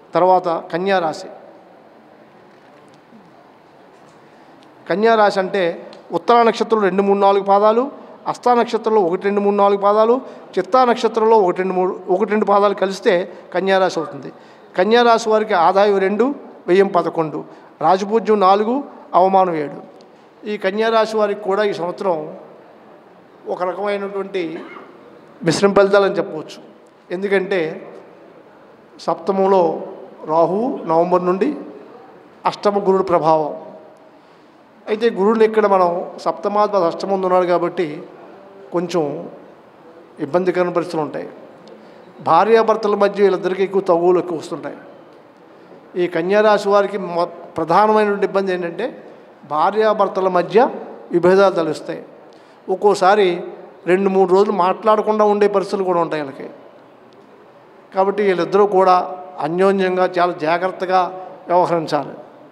తర్వాత కన్యా రాశి కన్యా రాశి అంటే ఉత్తర నక్షత్రంలో రెండు మూడు నాలుగు పాదాలు అస్థా నక్షత్రంలో ఒకటి రెండు మూడు నాలుగు పాదాలు చిత్తా నక్షత్రంలో ఒకటి రెండు మూడు ఒకటి రెండు పాదాలు కలిస్తే కన్యా రాశి అవుతుంది కన్యా రాశి వారికి ఆదాయం రెండు వ్యయం పదకొండు రాజపూజ్యం నాలుగు అవమానం ఏడు ఈ కన్యా రాశి వారికి కూడా ఈ సంవత్సరం ఒక రకమైనటువంటి మిశ్రమ ఫలితాలని చెప్పవచ్చు ఎందుకంటే సప్తమంలో రాహు నవంబర్ నుండి అష్టమ గురుడు ప్రభావం అయితే గురువుని ఇక్కడ మనం సప్తమాధిపతి అష్టమంది ఉన్నాడు కాబట్టి కొంచెం ఇబ్బందికరమైన పరిస్థితులు ఉంటాయి భార్యాభర్తల మధ్య వీళ్ళిద్దరికీ ఎక్కువ తగువులు ఎక్కువ వస్తుంటాయి ఈ కన్యారాశి వారికి మొ- ప్రధానమైనటువంటి ఇబ్బంది ఏంటంటే భార్యాభర్తల మధ్య విభేదాలు తలుస్తాయి ఒక్కోసారి రెండు మూడు రోజులు మాట్లాడకుండా ఉండే పరిస్థితులు కూడా ఉంటాయి వీళ్ళకి కాబట్టి వీళ్ళిద్దరూ కూడా అన్యోన్యంగా చాలా జాగ్రత్తగా వ్యవహరించాలి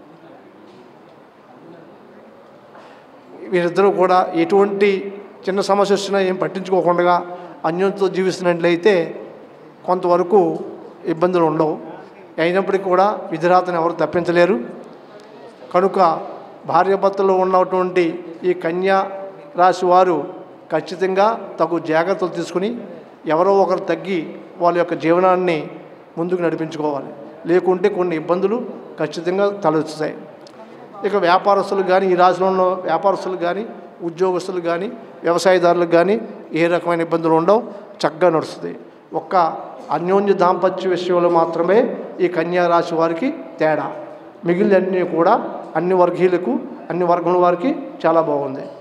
వీరిద్దరూ కూడా ఎటువంటి చిన్న సమస్య వచ్చినా ఏం పట్టించుకోకుండా అన్యోన్యతో జీవిస్తున్నట్లయితే కొంతవరకు ఇబ్బందులు ఉండవు అయినప్పటికీ కూడా విధిరాతను ఎవరు తప్పించలేరు కనుక భార్యాభర్తలో ఉన్నటువంటి ఈ కన్యా రాశి వారు ఖచ్చితంగా తగు జాగ్రత్తలు తీసుకుని ఎవరో ఒకరు తగ్గి వాళ్ళ యొక్క జీవనాన్ని ముందుకు నడిపించుకోవాలి లేకుంటే కొన్ని ఇబ్బందులు ఖచ్చితంగా తలెత్తుతాయి ఇక వ్యాపారస్తులు కానీ ఈ రాశిలో ఉన్న వ్యాపారస్తులు కానీ ఉద్యోగస్తులు కానీ వ్యవసాయదారులకు కానీ ఏ రకమైన ఇబ్బందులు ఉండవు చక్కగా నడుస్తుంది ఒక్క అన్యోన్య దాంపత్య విషయంలో మాత్రమే ఈ కన్యా రాశి వారికి తేడా మిగిలినన్నీ కూడా అన్ని వర్గీయులకు అన్ని వర్గముల వారికి చాలా బాగుంది